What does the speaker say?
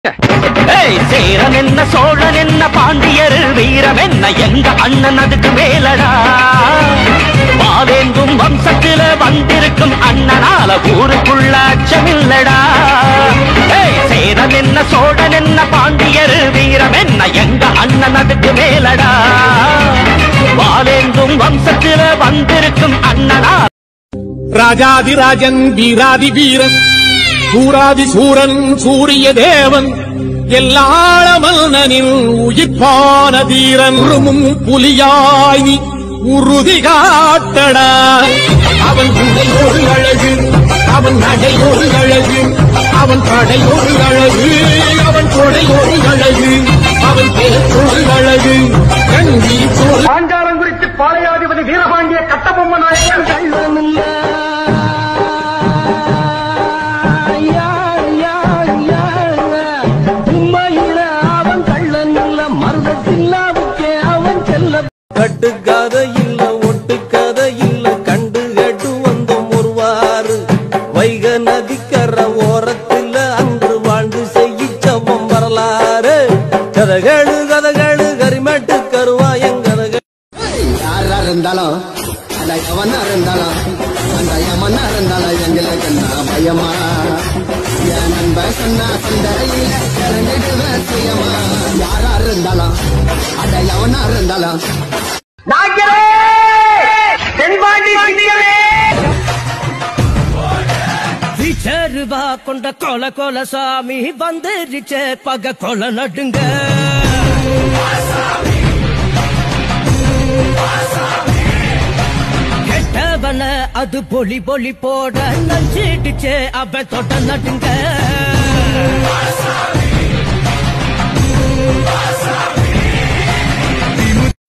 ஏய், சேரன் என்ன சோழன் என்ன பாண்டியர் வீரம் என்ன எங்க அண்ணன் அதுக்கு மேலடா பாவேந்தும் வம்சத்தில வந்திருக்கும் அண்ணனால ஊருக்குள்ள அச்சமில்லடா ஏய், சேரன் என்ன சோழன் என்ன பாண்டியர் வீரம் என்ன எங்க அண்ணன் அதுக்கு மேலடா பாவேந்தும் வம்சத்தில வந்திருக்கும் அண்ணனா ராஜாதிராஜன் வீராதி வீரன் சூராதி சூரன் சூரிய தேவன் எல்லாள மன்னனின் உயிர்ப்பான தீரன் உருமும் புலியாய் நீ உறுதி காட்டடா அவன் உடை ஒரு அழகு அவன் நடை ஒரு அழகு அவன் படை ஒரு அழகு அவன் கொடை ஒரு அழகு அவன் பேர் அழகு கண்டி ஒரு பாஞ்சாலம் குறித்து பாளையாதிபதி வீரபாண்டிய கட்டபொம்ம நாயகன் அவன் கள்ளன் இல்ல மருதத்தில்லாவுக்கே அவன் செல்ல கட்டுக்கதை இல்ல ஒட்டுக்கதை இல்ல கண்டு கேட்டு வந்தோம் ஒருவாறு வைக நதிக்கர ஓரத்தில் அன்று வாழ்ந்து செய்யிச்சவம் வரலாறு கதகளு கதகளு கரிமட்டு கருவாயங்கதகள் யாரா இருந்தாலும் அந்த எவனா இருந்தாலும் அந்த எமனா இருந்தாலும் எங்களுக்கு என்ன பயமா என் நண்ப சொன்னா சந்தரையில இறங்கிடுவேன் சுயமா யாரா இருந்தாலும் அந்த எவனா இருந்தாலும் நாயகரே தென்பாண்டி சிங்கமே ரூபா கொண்ட கொல கொல சாமி வந்துருச்சே பக கொல நடுங்க கெட்டவன அது பொலி பொலி போட நஞ்சிடுச்சே அவ தொட்ட நடுங்க